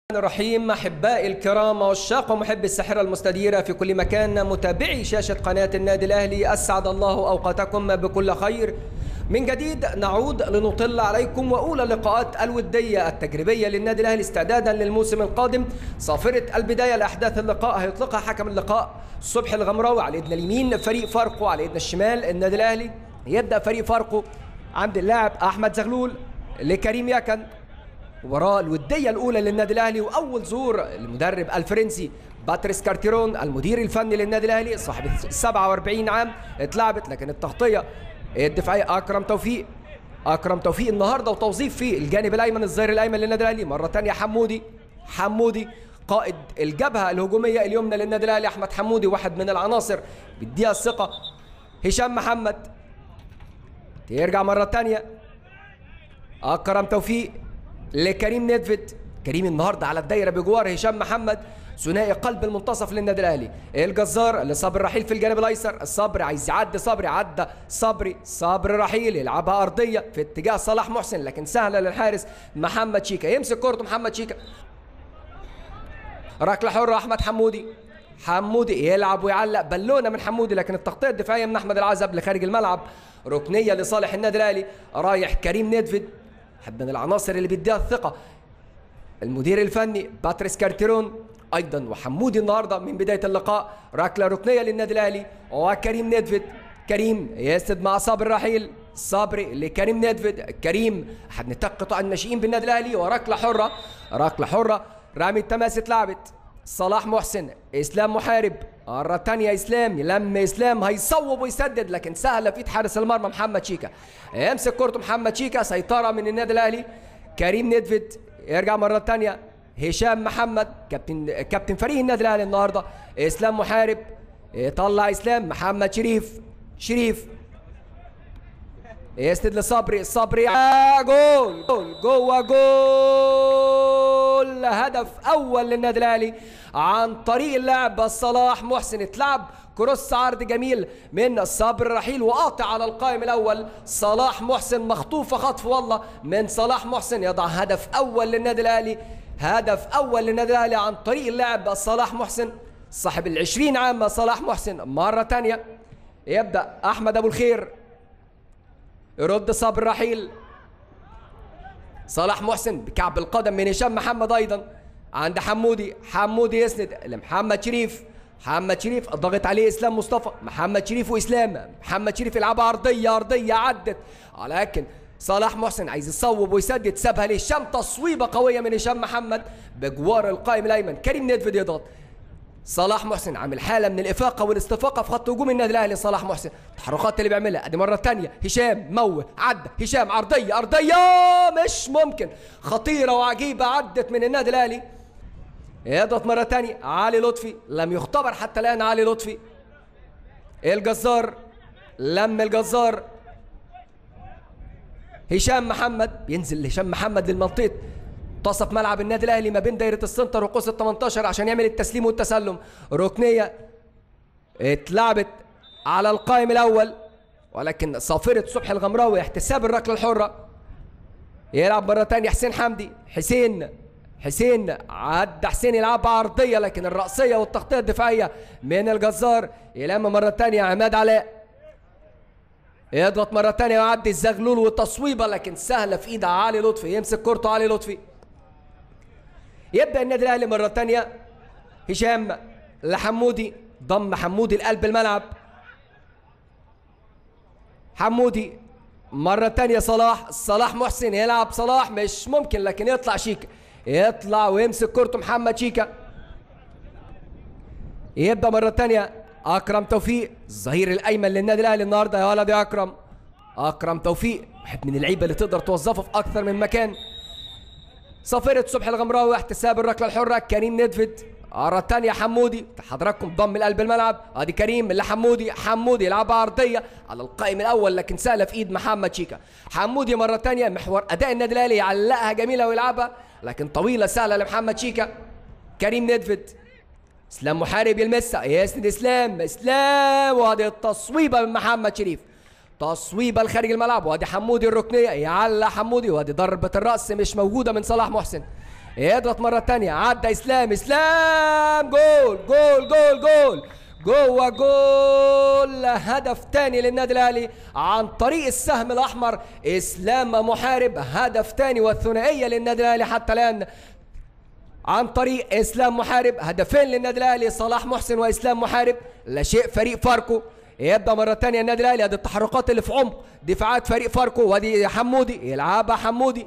الرحيم أحبائي الكرام عشاق ومحب الساحرة المستديرة في كل مكان متابعي شاشة قناة النادي الأهلي أسعد الله أوقاتكم بكل خير من جديد نعود لنطل عليكم وأولى اللقاءات الودية التجريبية للنادي الأهلي استعدادا للموسم القادم صافرة البداية لأحداث اللقاء هيطلقها حكم اللقاء صبحي الغمراوي على إيدنا اليمين فريق فاركو على إيدنا الشمال النادي الأهلي يبدأ فريق فاركو عند اللاعب أحمد زغلول لكريم يكن مباراة الودية الأولى للنادي الأهلي وأول ظهور المدرب الفرنسي باتريس كارتيرون المدير الفني للنادي الأهلي صاحب 47 عام اتلعبت لكن التغطية الدفاعية أكرم توفيق أكرم توفيق النهاردة وتوظيف في الجانب الأيمن الظهير الأيمن للنادي الأهلي مرة تانية حمودي حمودي قائد الجبهة الهجومية اليمنى للنادي الأهلي أحمد حمودي واحد من العناصر بيديها الثقة هشام محمد ترجع مرة تانية أكرم توفيق لكريم ندفد كريم النهارده على الدايره بجوار هشام محمد ثنائي قلب المنتصف للنادي الاهلي الجزار لصبر رحيل في الجانب الايسر الصبر عايز يعدي صبري عدى صبري صبر رحيل يلعبها ارضيه في اتجاه صلاح محسن لكن سهله للحارس محمد شيكا يمسك كورته محمد شيكا ركله حره احمد حمودي حمودي يلعب ويعلق بالونه من حمودي لكن التغطيه الدفاعيه من احمد العزب لخارج الملعب ركنيه لصالح النادي الاهلي رايح كريم ندفد حد من العناصر اللي بيديها الثقة المدير الفني باتريس كارتيرون أيضا وحمودي النهاردة من بداية اللقاء ركلة ركنية للنادي الأهلي وكريم ندفد كريم يسد مع صابر رحيل صابري لكريم ندفد كريم أحد نتاق قطاع الناشئين بالنادي الأهلي وركلة حرة ركلة حرة رامي التماس اتلعبت صلاح محسن اسلام محارب مرة تانية اسلام لما اسلام هيصوب ويسدد لكن سهلة في ايد حارس المرمى محمد شيكا يمسك كورته محمد شيكا سيطرة من النادي الاهلي كريم ندفد يرجع مرة تانية هشام محمد كابتن كابتن فريق النادي الاهلي النهارده اسلام محارب يطلع اسلام محمد شريف شريف يسند لصبري صبري جول جول جوه جول هدف اول للنادي الاهلي عن طريق اللاعب صلاح محسن اتلعب كروس عرض جميل من صابر رحيل وقاطع على القائم الاول صلاح محسن مخطوفه خطف والله من صلاح محسن يضع هدف اول للنادي الاهلي هدف اول للنادي الاهلي عن طريق اللاعب صلاح محسن صاحب العشرين عام صلاح محسن مرة تانية يبدأ أحمد أبو الخير يرد صابر رحيل صلاح محسن بكعب القدم من هشام محمد ايضا عند حمودي حمودي يسند لمحمد شريف محمد شريف ضغط عليه اسلام مصطفى محمد شريف واسلام محمد شريف يلعبها ارضيه ارضيه عدت لكن صلاح محسن عايز يصوب ويسدد سابها لهشام تصويبه قويه من هشام محمد بجوار القائم الايمن كريم ندفد يضغط صلاح محسن عامل حاله من الافاقه والاستفاقه في خط هجوم النادي الاهلي صلاح محسن التحركات اللي بيعملها ادي مره ثانيه هشام موه عدى هشام عرضيه ارضيه مش ممكن خطيره وعجيبه عدت من النادي الاهلي يضغط مره ثانيه علي لطفي لم يختبر حتى الان علي لطفي الجزار لم الجزار هشام محمد بينزل هشام محمد للمنطقه منتصف ملعب النادي الاهلي ما بين دايره السنتر وقوس ال 18 عشان يعمل التسليم والتسلم ركنيه اتلعبت على القائم الاول ولكن صافره صبحي الغمراوي احتساب الركله الحره يلعب مره ثانيه حسين حمدي حسين حسين عدى حسين يلعبها عرضيه لكن الراسيه والتغطيه الدفاعيه من الجزار يلم مره ثانيه عماد علاء يضغط مره ثانيه ويعدي الزغلول والتصويبه لكن سهله في ايد علي لطفي يمسك كورته علي لطفي يبدا النادي الاهلي مره ثانيه هشام لحمودي ضم حمودي لقلب الملعب حمودي مرة تانية صلاح صلاح محسن يلعب صلاح مش ممكن لكن يطلع شيكا يطلع ويمسك كورته محمد شيكا يبدا مرة تانية أكرم توفيق الظهير الأيمن للنادي الأهلي النهاردة يا ولد يا أكرم أكرم توفيق واحد من اللعيبة اللي تقدر توظفه في أكثر من مكان صافرة صبحي الغمراوي احتساب الركلة الحرة كريم ندفد مرة تانية حمودي حضراتكم ضم لقلب الملعب ادي كريم لحمودي حمودي يلعبها عرضية على القائم الأول لكن سهلة في إيد محمد شيكا حمودي مرة تانية محور أداء النادي الأهلي يعلقها جميلة ويلعبها لكن طويلة سهلة لمحمد شيكا كريم ندفد اسلام محارب يلمسها يسند اسلام اسلام وادي التصويبه من محمد شريف تصويبه لخارج الملعب وادي حمودي الركنيه يعلق حمودي وادي ضربه الراس مش موجوده من صلاح محسن يضغط مرة تانية عدى اسلام اسلام جول جول جول جول جوه جول هدف تاني للنادي الاهلي عن طريق السهم الاحمر اسلام محارب هدف تاني والثنائيه للنادي الاهلي حتى الان عن طريق اسلام محارب هدفين للنادي الاهلي صلاح محسن واسلام محارب لا شيء فريق فاركو يبدا مره ثانيه النادي الاهلي ادي التحركات اللي في عمق دفاعات فريق فاركو وادي حمودي يلعبها حمودي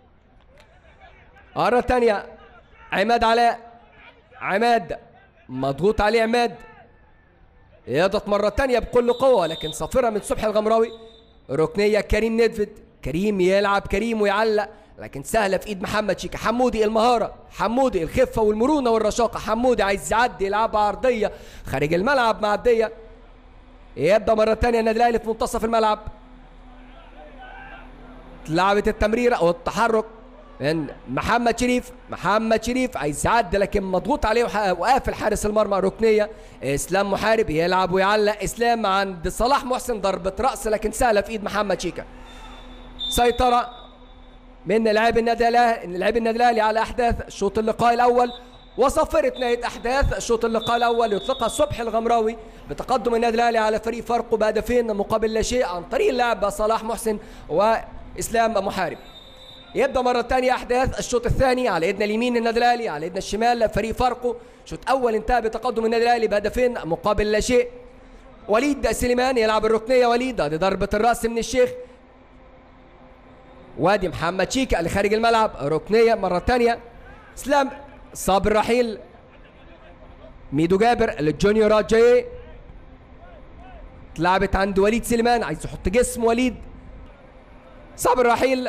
مرة ثانية عماد علاء عماد مضغوط عليه عماد يضغط مرة تانية بكل قوة لكن صافرة من صبحي الغمراوي ركنية كريم ندفد كريم يلعب كريم ويعلق لكن سهلة في ايد محمد شيكا حمودي المهارة حمودي الخفة والمرونة والرشاقة حمودي عايز يعدي يلعبها عرضية خارج الملعب معدية يبدأ مرة تانية النادي الأهلي في منتصف الملعب لعبت التمريرة والتحرك من محمد شريف محمد شريف عايز يعدي لكن مضغوط عليه وح- وقافل حارس المرمى ركنيه اسلام محارب يلعب ويعلق اسلام عند صلاح محسن ضربه راس لكن سهله في ايد محمد شيكا سيطره من لاعب النادي الاهلي لاعب النادي الاهلي على احداث شوط اللقاء الاول وصفرت نهايه احداث شوط اللقاء الاول يطلقها صبحي الغمراوي بتقدم النادي الاهلي على فريق فاركو بهدفين مقابل لا شيء عن طريق اللاعب صلاح محسن واسلام محارب يبدا مره ثانيه احداث الشوط الثاني على ايدنا اليمين النادي الاهلي على ايدنا الشمال فريق فاركو شوط اول انتهى بتقدم النادي الاهلي بهدفين مقابل لا شيء وليد سليمان يلعب الركنيه وليد هذه ضربه الراس من الشيخ وادي محمد شيكا اللي خارج الملعب ركنيه مره ثانيه اسلام صابر رحيل ميدو جابر للجونيور جاي اتلعبت عند وليد سليمان عايز يحط جسم وليد صابر رحيل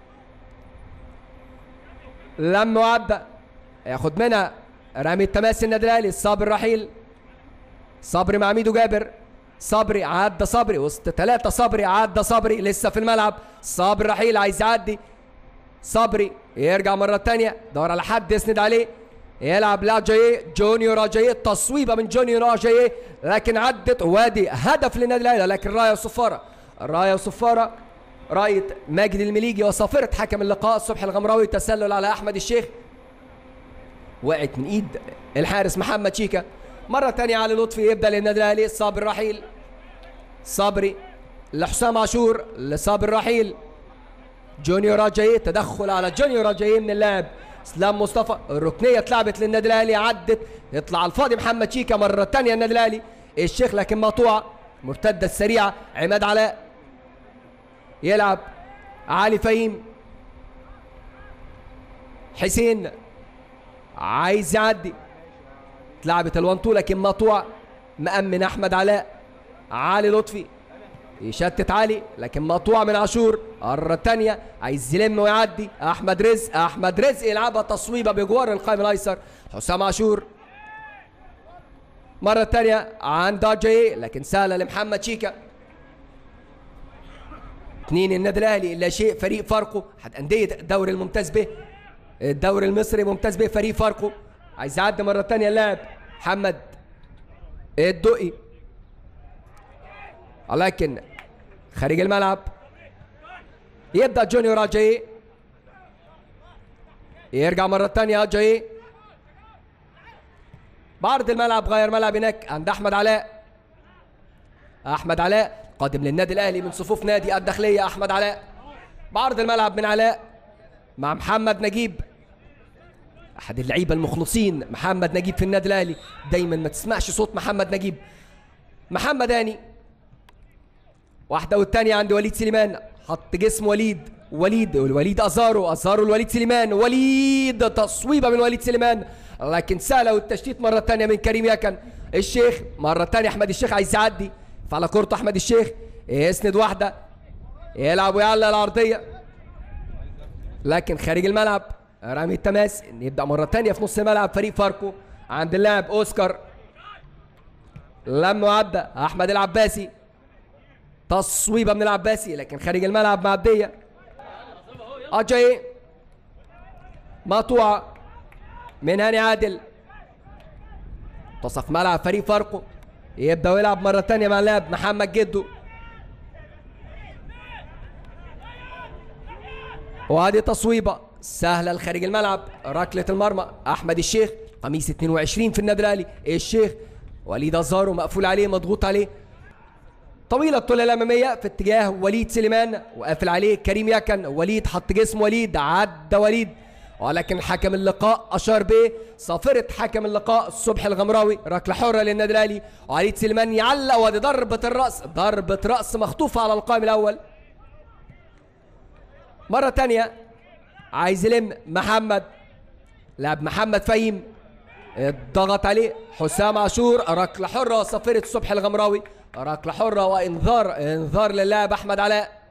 لم وعدى ياخد منها رامي التماس النادي الاهلي صابر رحيل صبري مع ميدو جابر صبري عدى صبري وسط ثلاثة صبري عدى صبري لسه في الملعب صابر رحيل عايز يعدي صبري يرجع مرة تانية دور على حد يسند عليه يلعب لا جاي جونيور جاي تصويبة من جونيور جاي لكن عدت وادي هدف للنادي الاهلي لكن راية وصفارة راية وصفارة راية ماجد المليجي وصافرة حكم اللقاء صبحي الغمراوي تسلل على احمد الشيخ وقعت من ايد الحارس محمد شيكا مرة تانية علي لطفي يبدا للنادي الاهلي صابر رحيل صبري لحسام عاشور لصابر رحيل جونيور جاي تدخل على جونيور جاي من اللاعب اسلام مصطفى الركنيه اتلعبت للنادي الاهلي عدت يطلع على الفاضي محمد شيكا مره ثانيه النادي الاهلي الشيخ لكن مقطوعه مرتده السريعه عماد علاء يلعب علي فهيم حسين عايز يعدي اتلعبت الوان تو لكن مقطوعه مأمن احمد علاء علي لطفي يشتت علي لكن مقطوعه من عاشور مرة تانية عايز يلم ويعدي احمد رزق احمد رزق يلعبها تصويبه بجوار القائم الايسر حسام عاشور مرة تانية عند جاي لكن سهلة لمحمد شيكا اثنين النادي الاهلي لا شيء فريق فاركو احد انديه الدوري الممتاز به الدوري المصري ممتاز به فريق فاركو عايز يعدي مرة تانية اللاعب محمد الدقي لكن خارج الملعب يبدا جونيور جاي يرجع مرة تانية جاي بعرض الملعب غير ملعب هناك عند احمد علاء احمد علاء قادم للنادي الاهلي من صفوف نادي الداخليه احمد علاء بعرض الملعب من علاء مع محمد نجيب احد اللعيبه المخلصين محمد نجيب في النادي الاهلي دايما ما تسمعش صوت محمد نجيب محمد هاني واحده والثانيه عند وليد سليمان حط جسم وليد وليد وليد ازارو ازارو الوليد سليمان وليد تصويبه من وليد سليمان لكن سهله والتشتيت مره ثانيه من كريم يكن الشيخ مره ثانيه احمد الشيخ عايز يعدي فعلى كورته احمد الشيخ يسند واحده يلعب ويعلق العرضيه لكن خارج الملعب رامي التماس يبدا مره ثانيه في نص الملعب فريق فاركو عند اللاعب اوسكار لما عدى احمد العباسي تصويبه من العباسي لكن خارج الملعب معديه اجاي مقطوعه من هاني عادل تصف ملعب فريق فاركو يبدا يلعب مره ثانيه مع اللاعب محمد جدو وهذه تصويبه سهلة لخارج الملعب ركلة المرمى أحمد الشيخ قميص 22 في النادي الأهلي الشيخ وليد الزارو مقفول عليه مضغوط عليه طويلة الطولة الأمامية في اتجاه وليد سليمان وقافل عليه كريم يكن وليد حط جسم وليد عدى وليد ولكن حكم اللقاء أشار به صافرة حكم اللقاء صبحي الغمراوي ركلة حرة للنادي الأهلي وليد سليمان يعلق ودي ضربة الرأس ضربة رأس مخطوفة على القائم الأول مرة تانية عايز يلم محمد لعب محمد فهيم ضغط عليه حسام عاشور ركلة حرة صفيرة صبحي الغمراوي ركلة حرة وانذار انذار للاعب احمد علاء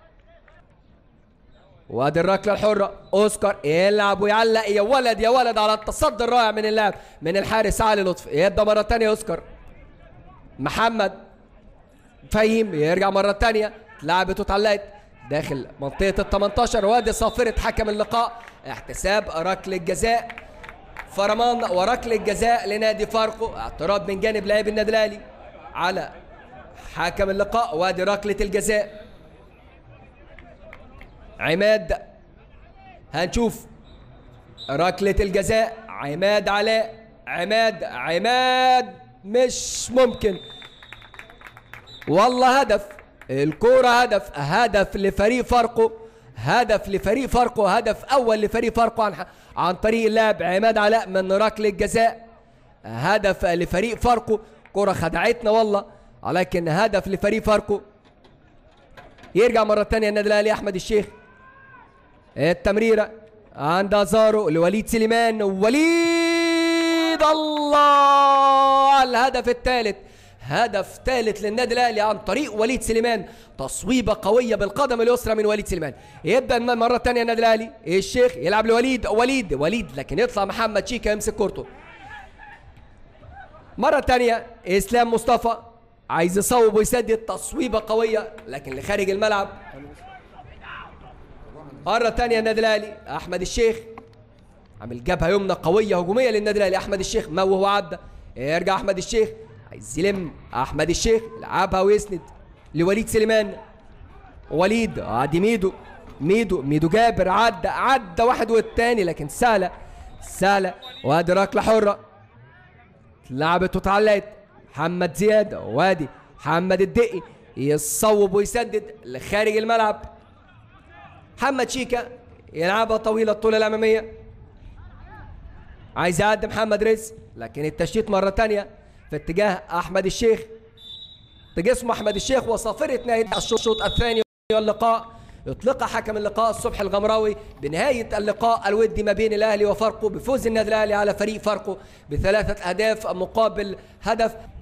وادي الركلة الحرة اوسكار يلعب ويعلق يا ولد يا ولد على التصدي الرائع من اللاعب من الحارس علي لطفي يبدا مرة تانية اوسكار محمد فهيم يرجع مرة تانية لعبته اتعلقت داخل منطقة ال 18 وادي صافرة حكم اللقاء احتساب ركلة جزاء فرمان وركلة جزاء لنادي فاركو اعتراض من جانب لاعب النادي الاهلي على حكم اللقاء وادي ركلة الجزاء عماد هنشوف ركلة الجزاء عماد علاء عماد عماد مش ممكن والله هدف الكورة هدف هدف لفريق فاركو هدف لفريق فاركو هدف أول لفريق فاركو عن عن طريق اللاعب عماد علاء من ركلة جزاء هدف لفريق فاركو كرة خدعتنا والله ولكن هدف لفريق فاركو يرجع مرة تانية النادي الأهلي أحمد الشيخ التمريرة عند أزارو لوليد سليمان وليد الله على الهدف الثالث هدف ثالث للنادي الاهلي عن طريق وليد سليمان تصويبه قويه بالقدم اليسرى من وليد سليمان يبدا مره ثانيه النادي الاهلي الشيخ يلعب لوليد وليد وليد لكن يطلع محمد شيكا يمسك كورته مره ثانيه اسلام مصطفى عايز يصوب ويسدد تصويبه قويه لكن لخارج الملعب مره ثانيه النادي الاهلي احمد الشيخ عامل جبهه يمنى قويه هجوميه للنادي الاهلي احمد الشيخ موه وعدى يرجع احمد الشيخ عايز يلم احمد الشيخ يلعبها ويسند لوليد سليمان وليد عادي ميدو ميدو ميدو جابر عدى عدى واحد والتاني لكن سهله سهله وادي ركله حره لعبت واتعلقت محمد زياد وادي محمد الدقي يصوب ويسدد لخارج الملعب محمد شيكا يلعبها طويله الطول الاماميه عايز يعدي محمد رزق لكن التشتيت مره تانيه في اتجاه احمد الشيخ بجسم احمد الشيخ وصافره نهايه الشوط الثاني واللقاء يطلق حكم اللقاء الصبح الغمراوي بنهايه اللقاء الودي ما بين الاهلي وفاركو بفوز النادي الاهلي على فريق فاركو بثلاثه اهداف مقابل هدف